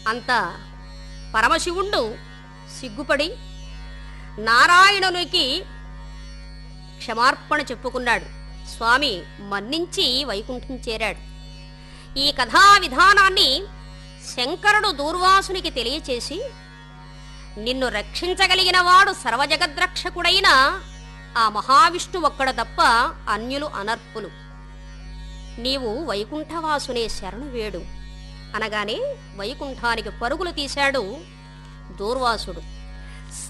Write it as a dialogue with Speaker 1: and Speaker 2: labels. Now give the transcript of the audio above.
Speaker 1: అంత పరమశివుండు సిగ్గుపడి నారాయణునికి క్షమార్పణ చెప్పుకున్నాడు స్వామి మన్నించి వైకుంఠం చేరాడు ఈ కథా విధానాన్ని శంకరుడు దూర్వాసునికి తెలియచేసి నిన్ను రక్షించగలిగిన వాడు సర్వజగద్రక్షకుడైన ఆ మహావిష్ణు ఒక్కడ తప్ప అన్యులు అనర్పులు నీవు వైకుంఠవాసునే శరణు వేడు అనగానే వైకుంఠానికి పరుగులు తీశాడు దూర్వాసుడు